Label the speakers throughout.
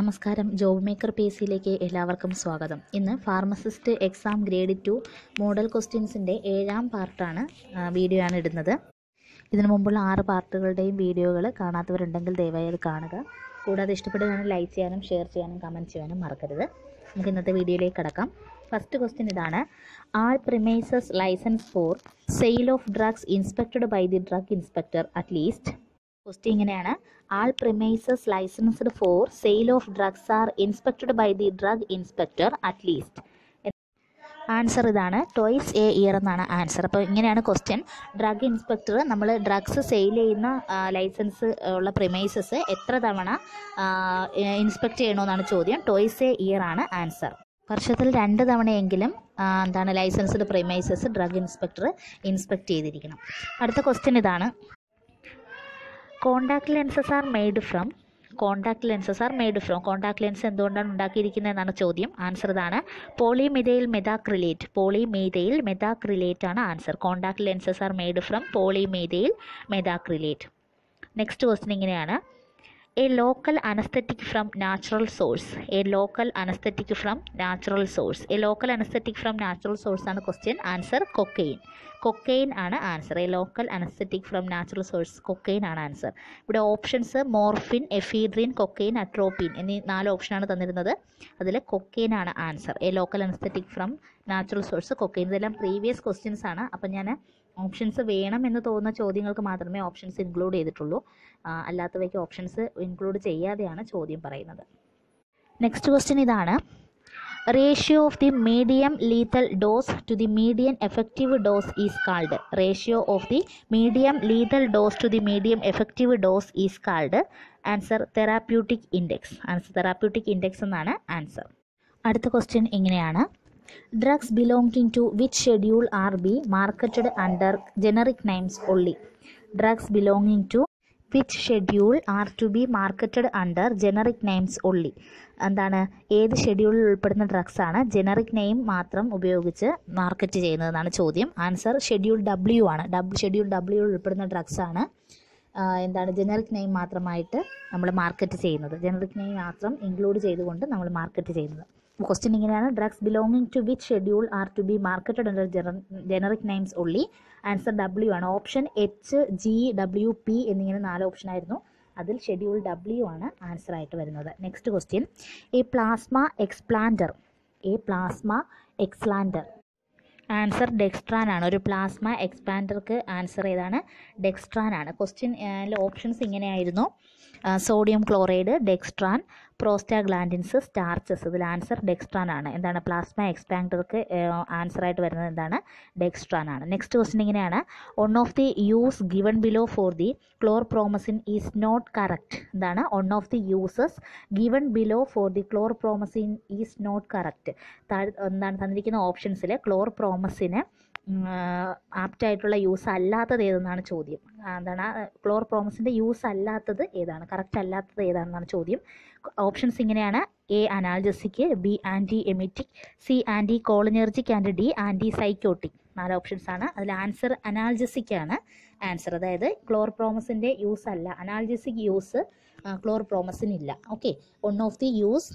Speaker 1: നമസ്കാരം job maker P S സിയിലേക്ക് എല്ലാവർക്കും സ്വാഗതം ഇന്ന് pharmacist exam grade two model ക്വസ്റ്റ്യൻസിൻ്റെ ഏഴാം പാർട്ടാണ് വീഡിയോ ആണ് ഇടുന്നത് ഇതിനു മുമ്പുള്ള ആറ് പാർട്ടുകളുടെയും വീഡിയോകൾ കാണാത്തവരുണ്ടെങ്കിൽ ദയവായി അത് കാണുക കൂടാതെ ഇഷ്ടപ്പെടുകയാണെങ്കിൽ ലൈക്ക് ചെയ്യാനും ഷെയർ ചെയ്യാനും കമൻറ്റ് ചെയ്യാനും മറക്കരുത് നമുക്ക് ഇന്നത്തെ വീഡിയോയിലേക്ക് കടക്കാം ഫസ്റ്റ് ക്വസ്റ്റ്യൻ ഇതാണ് all premises licence for sale of drugs inspected by the drug inspector at least question ഇങ്ങനെയാണ് all premises licensed for sale of drugs are inspected by the drug inspector at least answer ഇതാണ് twice a year എന്നാണ് answer അപ്പോൾ ഇങ്ങനെയാണ് question drug inspector നമ്മൾ drugs sale ചെയ്യുന്ന licence ഉള്ള premises എത്ര തവണ ഇൻസ്പെക്ട് ചെയ്യണമെന്നാണ് ചോദ്യം ടോയ്സ് എ ഇയർ ആണ് ആൻസർ വർഷത്തിൽ രണ്ട് തവണയെങ്കിലും ആ, എന്താണ് licensed premises drug inspector inspect ചെയ്തിരിക്കണം അടുത്ത ക്വസ്റ്റ്യൻ ഇതാണ് contact lenses are made from contact lenses are made from contact lens എന്തുകൊണ്ടാണ് ഉണ്ടാക്കിയിരിക്കുന്നത് എന്നാണ് ചോദ്യം ആൻസർ ഇതാണ് പോളിമെതൈൽ മെതാക്രിലേറ്റ് പോളിമെതൈൽ മെതാക്രിലേറ്റ് ആണ് answer contact lenses are made from polymethyl methacrylate next question ഇങ്ങനെയാണ് a local anaesthetic from natural source a local anaesthetic from natural source a local anaesthetic from natural source ആണ് question answer cocaine cocaine ആണ് answer a local anaesthetic from natural source cocaine ആണ് answer ഇവിടെ options morphine ephedrine cocaine atropine എന്നീ നാല് ഓപ്ഷനാണ് തന്നിരുന്നത് അതിൽ cocaine ആണ് answer a local anaesthetic from natural source cocaine ഇതെല്ലാം പ്രീവിയസ് ക്വസ്റ്റ്യൻസ് ആണ് അപ്പം ഞാൻ ഓപ്ഷൻസ് വേണം എന്ന് തോന്നുന്ന ചോദ്യങ്ങൾക്ക് മാത്രമേ ഓപ്ഷൻസ് ഇൻക്ലൂഡ് ചെയ്തിട്ടുള്ളൂ ആ, അല്ലാത്തവയ്ക്ക് ഓപ്ഷൻസ് ഇൻക്ലൂഡ് ചെയ്യാതെയാണ് ചോദ്യം പറയുന്നത് നെക്സ്റ്റ് ക്വസ്റ്റ്യൻ ഇതാണ് ratio of the medium lethal dose to the medium effective dose is called ratio of the medium lethal dose to the medium effective dose is called answer therapeutic index answer therapeutic index എന്നാണ് answer അടുത്ത question ഇങ്ങനെയാണ് drugs belonging to which schedule are be marketed under generic names only drugs belonging to which schedule are to be marketed under generic names only എന്താണ് ഏത് ഷെഡ്യൂളിൽ ഉൾപ്പെടുന്ന drugs ആണ് generic name മാത്രം ഉപയോഗിച്ച് മാർക്കറ്റ് ചെയ്യുന്നതെന്നാണ് ചോദ്യം ആൻസർ ഷെഡ്യൂൾ ഡബ്ല്യു ആണ് ഡബ് ഷെഡ്യൂൾ ഡബ്ല്യു ഉൾപ്പെടുന്ന ഡ്രഗ്സ് ആണ് ആ, എന്താണ് ജനറിക് നെയിം മാത്രമായിട്ട് നമ്മൾ മാർക്കറ്റ് ചെയ്യുന്നത് ജനറിക് നെയിം മാത്രം ഇൻക്ലൂഡ് ചെയ്തുകൊണ്ട് നമ്മൾ മാർക്കറ്റ് ചെയ്യുന്നത് ക്വസ്റ്റ്യൻ ഇങ്ങനെയാണ് drugs belonging to which schedule are to be marketed under generic names only answer W ആണ് option H G W P എന്നിങ്ങനെ നാല് ഓപ്ഷൻ ആയിരുന്നു അതിൽ ഷെഡ്യൂൾ ഡബ്ല്യു ആണ് ആൻസർ ആയിട്ട് വരുന്നത് next question a plasma expander a plasma expander answer dextran ആണ് ഒരു പ്ലാസ്മ എക്സ്പാൻഡർക്ക് ആൻസർ ഏതാണ് ഡെക്സ്ട്രാൻ ആണ് ക്വസ്റ്റ്യൻ ഓപ്ഷൻസ് ഇങ്ങനെയായിരുന്നു sodium chloride dextran prostaglandins starches ഇതിൽ ആൻസർ ഡെക്സ്ട്രാൻ ആണ് എന്താണ് പ്ലാസ്മ എക്സ്പാൻഡർക്ക് ആൻസർ ആയിട്ട് വരുന്നത് എന്താണ് ഡെക്സ്ട്രാൻ ആണ് നെക്സ്റ്റ് ക്വസ്റ്റ്യൻ ഇങ്ങനെയാണ് one of the use given below for the chlorpromazine is not correct എന്താണ് one of the uses given below for the chlorpromazine is not correct താഴെ എന്താണ് തന്നിരിക്കുന്ന ഓപ്ഷൻസിൽ ക്ലോർ പ്രോമസിന് ആപ്റ്റ് ആയിട്ടുള്ള യൂസ് അല്ലാത്തത് ഏതെന്നാണ് ചോദ്യം ആ, എന്താണ് ക്ലോർ പ്രോമസിൻ്റെ യൂസ് അല്ലാത്തത് ഏതാണ് കറക്റ്റ് അല്ലാത്തത് ഏതാണെന്നാണ് ചോദ്യം ഓപ്ഷൻസ് ഇങ്ങനെയാണ് A analgesic B anti emetic C anti cholinergic and D anti psychotic നാല് ഓപ്ഷൻസ് ആണ് അതിൽ ആൻസർ അനാൽജസിക് ആണ് ആൻസർ അതായത് ക്ലോർ പ്രോമസിൻ്റെ യൂസ് അല്ല അനാൽജസിക് യൂസ് ക്ലോർ പ്രോമസിന് ഇല്ല okay one of the use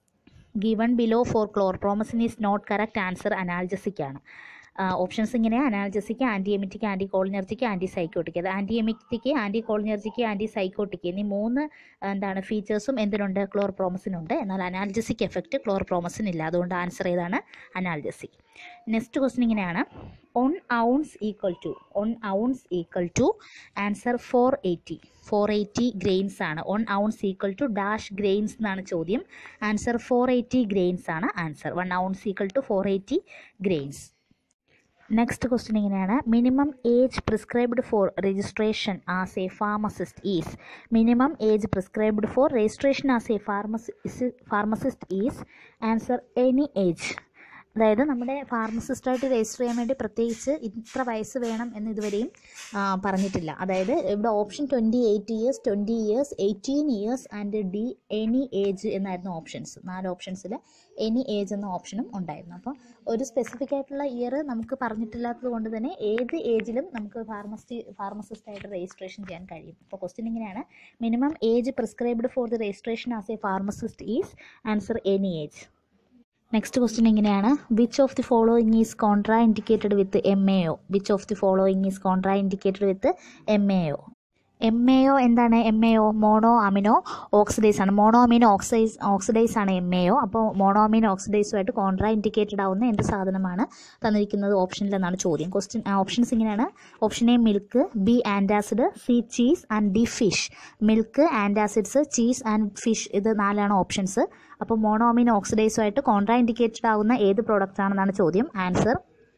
Speaker 1: given below for chlorpromazine is not correct answer analgesic ആണ് ഓപ്ഷൻസ് ഇങ്ങനെയാണ് analgesic anti emetic anti cholinergic anti psychotic അത് anti emetic anti cholinergic anti psychotic എന്നീ മൂന്ന് എന്താണ് ഫീച്ചേഴ്സും എന്തിനുണ്ട് ക്ലോർ പ്രോമസിനുണ്ട് എന്നാൽ അനാൽജസിക് എഫക്റ്റ് ക്ലോർ പ്രോമസിനില്ല അതുകൊണ്ട് answer ഏതാണ് അനാൽജസിക് നെക്സ്റ്റ് ക്വസ്റ്റ്യൻ ഇങ്ങനെയാണ് one ounce equal to one ounce equal to answer four eighty four eighty grains ആണ് one ounce equal to dash grains എന്നാണ് ചോദ്യം ആൻസർ ഫോർ എയ്റ്റി ഗ്രെയിൻസ് ആണ് answer one ounce equal to four eighty grains next question ഇങ്ങനെയാണ് minimum age prescribed for registration as a pharmacist is minimum age prescribed for registration as a pharmacy pharmacist is answer any age അതായത് നമ്മുടെ ഫാർമസിസ്റ്റായിട്ട് register ചെയ്യാൻ വേണ്ടി പ്രത്യേകിച്ച് ഇത്ര വയസ്സ് വേണം എന്ന് ഇതുവരെയും ആ, പറഞ്ഞിട്ടില്ല അതായത് ഇവിടെ option twenty eight years twenty years eighteen years and D any age എന്നായിരുന്നു ഓപ്ഷൻസ് നാല് ഓപ്ഷൻസിൽ എനി ഏജ് എന്ന ഓപ്ഷനും ഉണ്ടായിരുന്നു അപ്പോൾ ഒരു സ്പെസിഫിക് ആയിട്ടുള്ള ഇയർ നമുക്ക് പറഞ്ഞിട്ടില്ലാത്തത് കൊണ്ട് തന്നെ ഏത് ഏജിലും നമുക്ക് ഫാർമസി ഫാർമസിസ്റ്റായിട്ട് രജിസ്ട്രേഷൻ ചെയ്യാൻ കഴിയും അപ്പോൾ ക്വസ്റ്റ്യൻ ഇങ്ങനെയാണ് minimum age prescribed for the registration as a pharmacist is answer any age next question ഇങ്ങനെയാണ് which of the following is contraindicated with M A O which of the following is contraindicated with M A O M A O എന്താണ് M A O mono amino oxidise ആണ് mono amino ഓക്സൈസ് oxidise ആണ് M A O അപ്പോൾ mono amino ഓക്സിഡൈസുമായിട്ട് contraindicated ആവുന്ന എന്ത് സാധനമാണ് തന്നിരിക്കുന്നത് ഓപ്ഷനിൽ എന്നാണ് ചോദ്യം ക്വസ്റ്റ്യൻ ഓപ്ഷൻസ് ഇങ്ങനെയാണ് option A milk B antacid C cheese and D fish milk antacids cheese and fish ഇത് നാലാണ് ഓപ്ഷൻസ് അപ്പോൾ മോണോമിൻ ഓക്സിഡൈസുമായിട്ട് കോൺട്രാ ഇൻഡിക്കേറ്റഡ് ആവുന്ന ഏത് പ്രോഡക്റ്റ് ആണെന്നാണ് ചോദ്യം ആൻസർ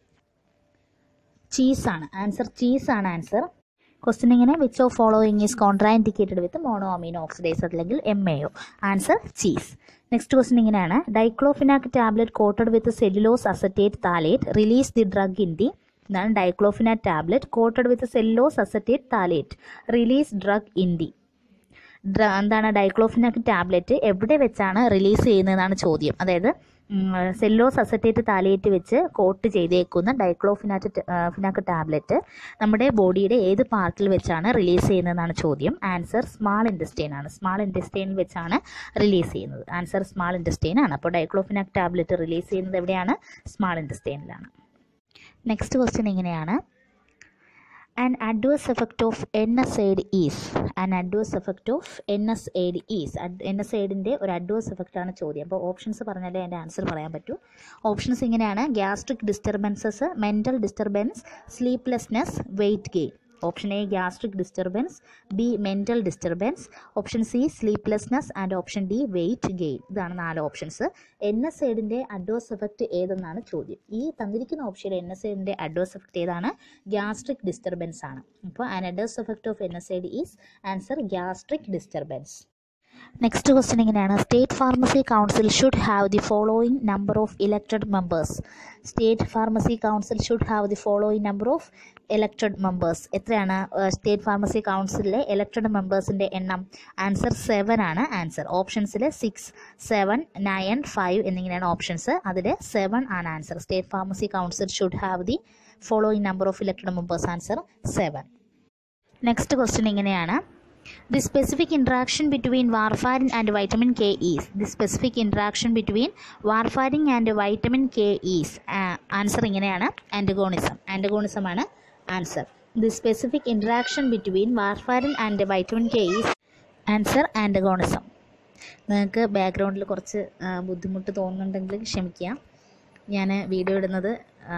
Speaker 1: ചീസാണ് ആൻസർ ചീസാണ് ആൻസർ ക്വസ്റ്റ്യൻ ഇങ്ങനെ which of following is contraindicated with mono amino oxidise അല്ലെങ്കിൽ M A O answer cheese next question ഇങ്ങനെയാണ് diclofenac tablet coated with cellulose acetate phthalate release the drug in the ഇതാണ് diclofenac tablet coated with cellulose acetate phthalate release drug in the ഡ്ര എന്താണ് diclofenac tablet എവിടെ വെച്ചാണ് release ചെയ്യുന്നതെന്നാണ് ചോദ്യം അതായത് സെല്ലോസ് acetate താലിയേറ്റ് വെച്ച് കോട്ട് ചെയ്തേക്കുന്ന ഡൈക്ലോഫിനാറ്റ് ഫിനാക് ടാബ്ലറ്റ് നമ്മുടെ ബോഡിയുടെ ഏത് പാർട്ടിൽ വെച്ചാണ് റിലീസ് ചെയ്യുന്നതെന്നാണ് ചോദ്യം ആൻസർ സ്മാൾ ഇൻഡസ്റ്റൈൻ ആണ് സ്മാൾ ഇൻഡസ്റ്റൈനിൽ വെച്ചാണ് റിലീസ് ചെയ്യുന്നത് ആൻസർ സ്മാൾ ഇൻഡസ്റ്റൈൻ ആണ് അപ്പോൾ ഡൈക്ലോഫിനാക് ടാബ്ലറ്റ് റിലീസ് ചെയ്യുന്നത് എവിടെയാണ് സ്മാൾ ഇൻഡസ്റ്റൈനിലാണ് നെക്സ്റ്റ് ക്വസ്റ്റ്യൻ ഇങ്ങനെയാണ് an adverse effect of NSAID is an adverse effect of NSAID is NSAIDൻ്റെ ഒരു adverse effect ആണ് ചോദ്യം അപ്പോൾ ഓപ്ഷൻസ് പറഞ്ഞാലേ അതിൻ്റെ ആൻസർ പറയാൻ പറ്റൂ ഓപ്ഷൻസ് ഇങ്ങനെയാണ് gastric disturbances mental disturbance sleeplessness weight gain option A gastric disturbance B mental disturbance option C sleeplessness and option D weight gain ഇതാണ് നാല് ഓപ്ഷൻസ് എൻ എസ് എഡിൻ്റെ അഡ്വേഴ്സ് എഫക്റ്റ് ഏതെന്നാണ് ചോദ്യം ഈ തന്നിരിക്കുന്ന ഓപ്ഷനിൽ എൻ എസ് എഡിൻ്റെ അഡ്വേഴ്സ് എഫക്റ്റ് ഏതാണ് ഗ്യാസ്ട്രിക് ഡിസ്റ്റർബൻസ് ആണ് അപ്പോൾ an adverse effect of NSAID is answer gastric disturbance next question ഇങ്ങനെയാണ് state pharmacy council should have the following number of elected members state pharmacy council should have the following number of elected members എത്രയാണ് state pharmacy കൗൺസിലിലെ elected മെമ്പേഴ്സിൻ്റെ എണ്ണം answer seven ആണ് answer ഓപ്ഷൻസിൽ six seven nine five എന്നിങ്ങനെയാണ് options അതിൽ seven ആണ് answer state pharmacy council should have the following number of elected members answer seven next question ഇങ്ങനെയാണ് the specific interaction between warfarin and vitamin K is the specific interaction between warfarin and vitamin K is answer ഇങ്ങനെയാണ് antagonism antagonism ആണ് answer the specific interaction between warfarin and vitamin K is answer antagonism നിങ്ങൾക്ക് ബാക്ക്ഗ്രൗണ്ടിൽ കുറച്ച് ആ, ബുദ്ധിമുട്ട് തോന്നുന്നുണ്ടെങ്കിൽ ക്ഷമിക്കുക ഞാൻ വീഡിയോ ഇടുന്നത് ആ,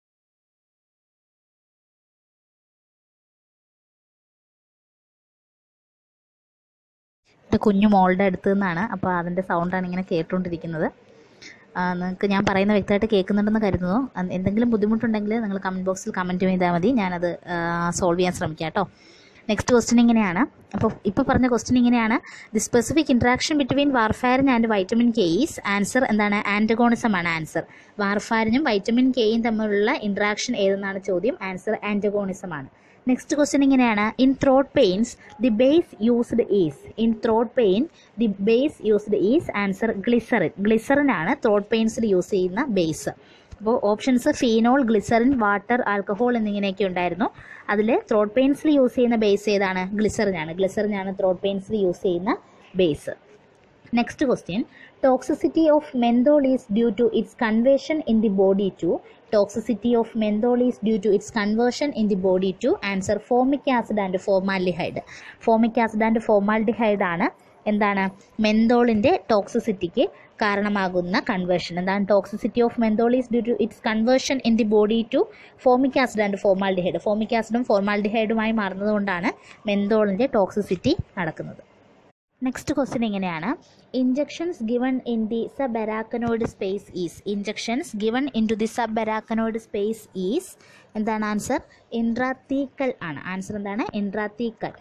Speaker 1: എൻ്റെ കുഞ്ഞു മോളുടെ അടുത്ത് നിന്നാണ് അപ്പോൾ അതിൻ്റെ സൗണ്ടാണ് ഇങ്ങനെ കേട്ടുകൊണ്ടിരിക്കുന്നത് നിങ്ങൾക്ക് ഞാൻ പറയുന്ന വ്യക്തമായിട്ട് കേൾക്കുന്നുണ്ടെന്ന് കരുതുന്നു അ- എന്തെങ്കിലും ബുദ്ധിമുട്ടുണ്ടെങ്കിൽ നിങ്ങൾ കമൻറ്റ് ബോക്സിൽ കമൻറ്റ് ചെയ്താൽ മതി ഞാനത് സോൾവ് ചെയ്യാൻ ശ്രമിക്കാം കേട്ടോ നെക്സ്റ്റ് ക്വസ്റ്റ്യൻ ഇങ്ങനെയാണ് അപ്പോൾ ഇപ്പോൾ പറഞ്ഞ ക്വസ്റ്റ്യൻ ഇങ്ങനെയാണ് the specific interaction between warfarin and vitamin K is answer എന്താണ് ആൻറ്റഗോണിസം ആണ് ആൻസർ വാർഫാരിനും വൈറ്റമിൻ കെയും തമ്മിലുള്ള ഇൻട്രാക്ഷൻ ഏതെന്നാണ് ചോദ്യം ആൻസർ ആൻറ്റഗോണിസം ആണ് നെക്സ്റ്റ് ക്വസ്റ്റ്യൻ ഇങ്ങനെയാണ് in throat pains the base used is in throat pain the base used is answer glycerin glycerin ആണ് ത്രോട്ട് പെയിൻസിൽ യൂസ് ചെയ്യുന്ന ബേസ് അപ്പോൾ options phenol glycerin water alcohol എന്നിങ്ങനെയൊക്കെ ഉണ്ടായിരുന്നു അതിൽ ത്രോട്ട് പെയിൻസിൽ യൂസ് ചെയ്യുന്ന ബേസ് ഏതാണ് ഗ്ലിസറിൻ ആണ് ഗ്ലിസറിൻ ആണ് ത്രോട്ട് പെയിൻസിൽ യൂസ് ചെയ്യുന്ന base next question toxicity of menthol is due to its conversion in the body to toxicity of menthol is due to its conversion in the body to answer formic acid and formaldehyde formic acid and formaldehyde ആണ് എന്താണ് മെന്തോളിൻ്റെ ടോക്സിസിറ്റിക്ക് കാരണമാകുന്ന conversion എന്താണ് toxicity of menthol is due to its conversion in the body to formic acid and formaldehyde formic ആസിഡും ഫോർമാൽഡിഹൈഡുമായി മാറുന്നതുകൊണ്ടാണ് മെന്തോളിൻ്റെ toxicity നടക്കുന്നത് നെക്സ്റ്റ് ക്വസ്റ്റ്യൻ ഇങ്ങനെയാണ് injections given in the subarachnoid space is injections given into the subarachnoid space is എന്താണ് answer intrathecal ആണ് answer എന്താണ് intrathecal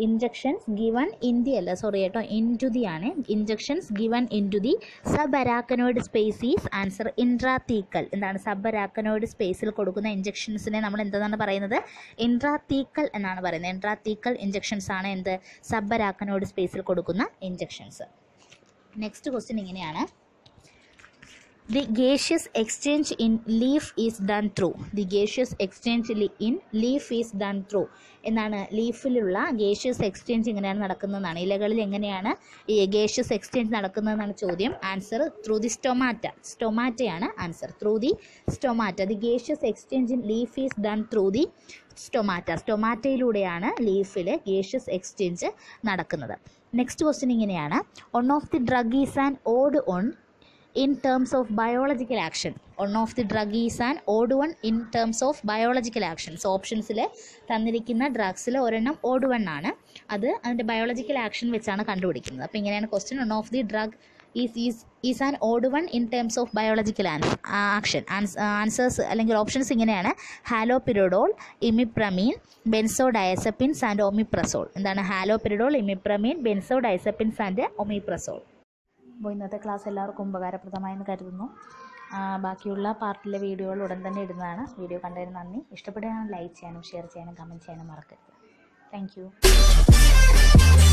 Speaker 1: injections given in the അല്ല sorry കേട്ടോ ഇൻ ടു ദി ആണ് injections given into the subarachnoid spaces answer intrathecal എന്താണ് arachnoid സ്പേസിൽ കൊടുക്കുന്ന ഇഞ്ചക്ഷൻസിനെ നമ്മൾ എന്താണ് പറയുന്നത് ഇൻട്രാത്തീക്കൽ എന്നാണ് പറയുന്നത് ഇൻട്രാത്തീക്കൽ ഇഞ്ചക്ഷൻസ് ആണ് എന്ത് സബ് അരാക്കനോയിഡ് സ്പേസിൽ കൊടുക്കുന്ന ഇഞ്ചക്ഷൻസ് നെക്സ്റ്റ് ക്വസ്റ്റ്യൻ ഇങ്ങനെയാണ് the gaseous exchange in leaf is done through the gaseous exchange in leaf is done through എന്നാണ് ലീഫിലുള്ള ഗേഷ്യസ് എക്സ്ചേഞ്ച് എങ്ങനെയാണ് നടക്കുന്നതെന്നാണ് ഇലകളിൽ എങ്ങനെയാണ് ഈ ഗേഷ്യസ് എക്സ്ചേഞ്ച് നടക്കുന്നതെന്നാണ് ചോദ്യം ആൻസർ ത്രൂ ദി സ്റ്റൊമാറ്റ സ്റ്റൊമാറ്റയാണ് answer through the stomata the gaseous exchange in leaf is done through the stomata സ്റ്റൊമാറ്റയിലൂടെയാണ് ലീഫിൽ ഗേഷ്യസ് എക്സ്ചേഞ്ച് നടക്കുന്നത് നെക്സ്റ്റ് ക്വസ്റ്റ്യൻ ഇങ്ങനെയാണ് one of the drug is an odd one in terms of biological action one of the drug is an odd one in terms of biological actions ഓപ്ഷൻസിൽ തന്നിരിക്കുന്ന ഡ്രഗ്സിൽ ഒരെണ്ണം odd one ആണ് അത് അതിൻ്റെ biological action വെച്ചാണ് കണ്ടുപിടിക്കുന്നത് അപ്പോൾ ഇങ്ങനെയാണ് question one of the drug is is is an odd one in terms of biological action answers അല്ലെങ്കിൽ ഓപ്ഷൻസ് ഇങ്ങനെയാണ് haloperidol imipramine benzodiazepines and omeprazole എന്താണ് haloperidol imipramine benzodiazepines and omeprazole അപ്പോൾ ഇന്നത്തെ class എല്ലാവർക്കും ഉപകാരപ്രദമായെന്ന് കരുതുന്നു ആ, ബാക്കിയുള്ള പാർട്ടിലെ വീഡിയോകൾ ഉടൻ തന്നെ ഇടുന്നതാണ് വീഡിയോ കണ്ടതിന് നന്ദി ഇഷ്ടപ്പെടുകയാണെങ്കിൽ ലൈക്ക് ചെയ്യാനും ഷെയർ ചെയ്യാനും കമൻറ്റ് ചെയ്യാനും മറക്കരുത് താങ്ക് യു